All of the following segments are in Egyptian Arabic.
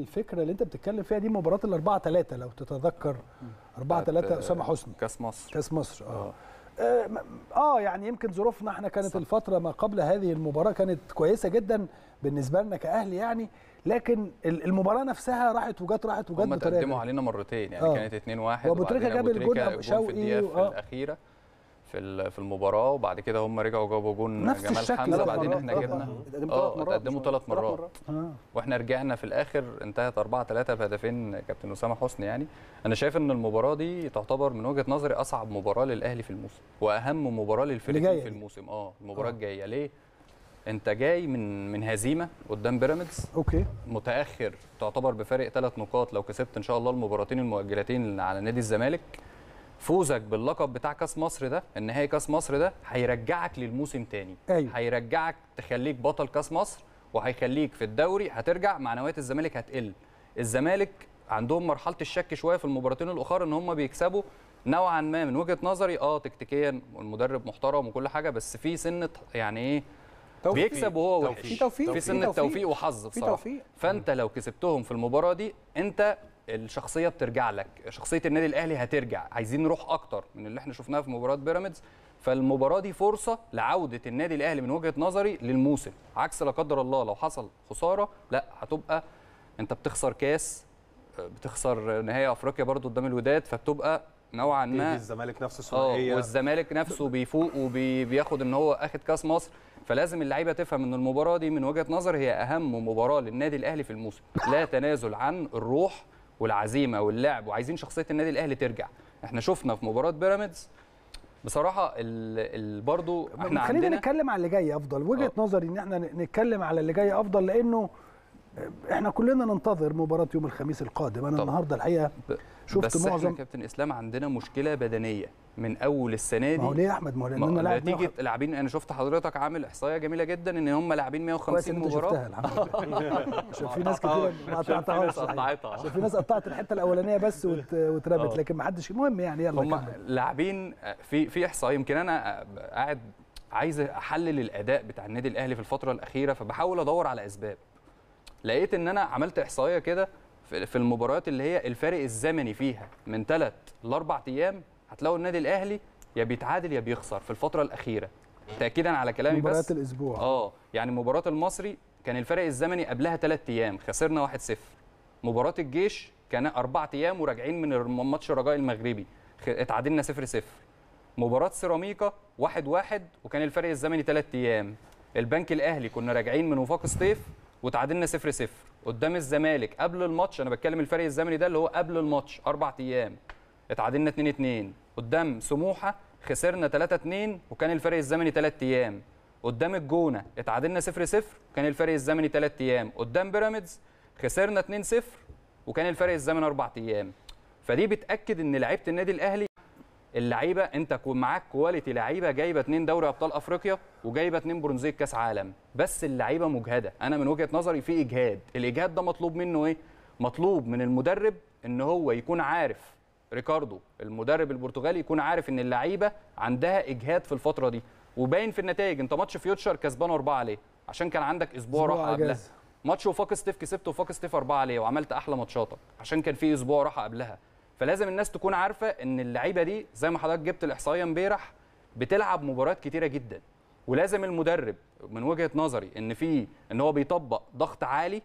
الفكره اللي انت بتتكلم فيها دي مباراه الأربعة ثلاثة لو تتذكر أربعة ثلاثة اسامه حسني كاس مصر كاس مصر اه آه، م- اه يعني يمكن ظروفنا احنا كانت صح. الفتره ما قبل هذه المباراه كانت كويسه جدا بالنسبه لنا كاهلي يعني لكن ال- المباراه نفسها راحت وجت راحت وجت هم بطريقه تقدموا علينا مرتين يعني آه. كانت 2 1 وأبو تريكة جاب الجون أبو في شوقي الدقيقه و- آه. الاخيره في ال- في المباراه وبعد كده هم رجعوا جابوا جون نفس جمال الشكل حمزه ثلاث بعدين مرات احنا طبعاً. جبنا اتقدموا اه ثلاث مرات اتقدموا مش ثلاث ثلاث مرات آه. واحنا رجعنا في الاخر انتهت 4 3 بهدفين كابتن اسامه حسني يعني انا شايف ان المباراه دي تعتبر من وجهه نظري اصعب مباراه للاهلي في الموسم واهم مباراه اللي للفريقين جاية في دي. الموسم اه المباراه آه. الجايه ليه انت جاي من من هزيمه قدام بيراميدز اوكي متاخر تعتبر بفارق ثلاث نقاط لو كسبت ان شاء الله المباراتين المؤجلتين على نادي الزمالك فوزك باللقب بتاع كاس مصر ده النهائي كاس مصر ده هيرجعك للموسم تاني أيوة. هيرجعك تخليك بطل كاس مصر وهيخليك في الدوري هترجع معنويات الزمالك هتقل الزمالك عندهم مرحله الشك شويه في المباراتين الاخرى ان هم بيكسبوا نوعا ما من وجهه نظري اه تكتيكيا المدرب محترم وكل حاجه بس في سنه يعني ايه توفيق. بيكسب وهو وحش في توفيق في سنه توفيق. توفيق وحظ في بصراحه توفيق. فانت لو كسبتهم في المباراه دي انت الشخصيه بترجع لك شخصيه النادي الاهلي هترجع عايزين نروح اكتر من اللي احنا شفناه في مباراه بيراميدز فالمباراه دي فرصه لعوده النادي الاهلي من وجهه نظري للموسم عكس لا قدر الله لو حصل خساره لا هتبقى انت بتخسر كاس بتخسر نهائي افريقيا برضو قدام الوداد فبتبقى نوعا تيجي ما الزمالك نفس اه الثنائيه والزمالك نفسه بيفوق وبياخد ان هو اخد كاس مصر فلازم اللعيبه تفهم ان المباراه دي من وجهه نظري هي اهم مباراه للنادي الاهلي في الموسم لا تنازل عن الروح والعزيمه واللعب وعايزين شخصيه النادي الاهلي ترجع احنا شفنا في مباراه بيراميدز بصراحه ال ال برضو احنا خلينا عندنا نتكلم على اللي جاي افضل وجهه آه. نظري ان احنا نتكلم على اللي جاي افضل لانه احنا كلنا ننتظر مباراه يوم الخميس القادم انا طبعا. النهارده الحقيقه ب- شفت بس احنا معظم كابتن اسلام عندنا مشكله بدنيه من اول السنه ما هو دي ليه يا احمد ما هو ما- لاننا لاعب نتيجه لاعبين انا شفت حضرتك عامل احصائيه جميله جدا ان هم لاعبين كويس 150 ان انت مباراه شفتها الحمد لله عشان في ناس كتير ما عشان في قطعتهاش ناس صحيح. قطعتها. عشان في ناس قطعت الحته الاولانيه بس وت- واترمت آه. لكن ما حدش المهم يعني يلا هم كمل. لاعبين في في احصائيه يمكن انا قاعد عايز احلل الاداء بتاع النادي الاهلي في الفتره الاخيره فبحاول ادور على اسباب لقيت ان انا عملت احصائيه كده في في المباريات اللي هي الفارق الزمني فيها من ثلاث لاربع ايام هتلاقوا النادي الاهلي يا بيتعادل يا بيخسر في الفتره الاخيره تاكيدا على كلامي مباريات بس الاسبوع اه يعني مباراه المصري كان الفرق الزمني قبلها ثلاث ايام خسرنا 1-0 مباراه الجيش كان اربع ايام وراجعين من الم- ماتش الرجاء المغربي خ- اتعادلنا 0-0 مباراه سيراميكا 1-1 وكان الفرق الزمني ثلاث ايام البنك الاهلي كنا راجعين من وفاق سطيف وتعادلنا 0-0 قدام الزمالك قبل الماتش انا بتكلم الفرق الزمني ده اللي هو قبل الماتش اربع ايام اتعادلنا 2-2 قدام سموحه خسرنا 3-2 وكان الفرق الزمني 3 ايام قدام الجونه اتعادلنا 0-0 وكان الفرق الزمني 3 ايام قدام بيراميدز خسرنا 2-0 وكان الفرق الزمني 4 ايام فدي بتاكد ان لعيبه النادي الاهلي اللعيبه انت كو- معاك كواليتي لعيبه جايبه اتنين دوري ابطال افريقيا وجايبه اتنين برونزيه كاس عالم بس اللعيبه مجهده انا من وجهه نظري في اجهاد الاجهاد ده مطلوب منه ايه مطلوب من المدرب ان هو يكون عارف ريكاردو المدرب البرتغالي يكون عارف ان اللعيبه عندها اجهاد في الفتره دي وباين في النتائج انت ماتش فيوتشر كسبان اربعه عليه عشان كان عندك اسبوع, أسبوع راحه قبلها أجازة. ماتش وفاق ستيف كسبت وفاق ستيف اربعه عليه وعملت احلى ماتشاتك عشان كان في اسبوع راحه قبلها فلازم الناس تكون عارفه ان اللعيبه دي زي ما حضرتك جبت الاحصائيه امبارح بتلعب مباريات كتيره جدا ولازم المدرب من وجهه نظري ان في ان هو بيطبق ضغط عالي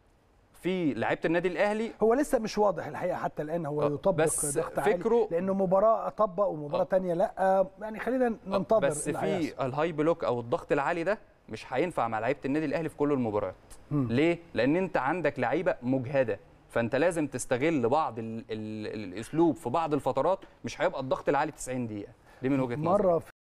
في لعيبه النادي الاهلي هو لسه مش واضح الحقيقه حتى الان هو آه، يطبق بس ضغط عالي فكره- لانه مباراه اطبق ومباراه آه. تانية لا يعني خلينا ننتظر بس اللي في هيحصل. الهاي بلوك او الضغط العالي ده مش هينفع مع لعيبه النادي الاهلي في كل المباريات ليه لان انت عندك لعيبه مجهده فانت لازم تستغل بعض ال ال الاسلوب في بعض الفترات مش هيبقى الضغط العالي 90 دقيقه دي من وجهه نظري مره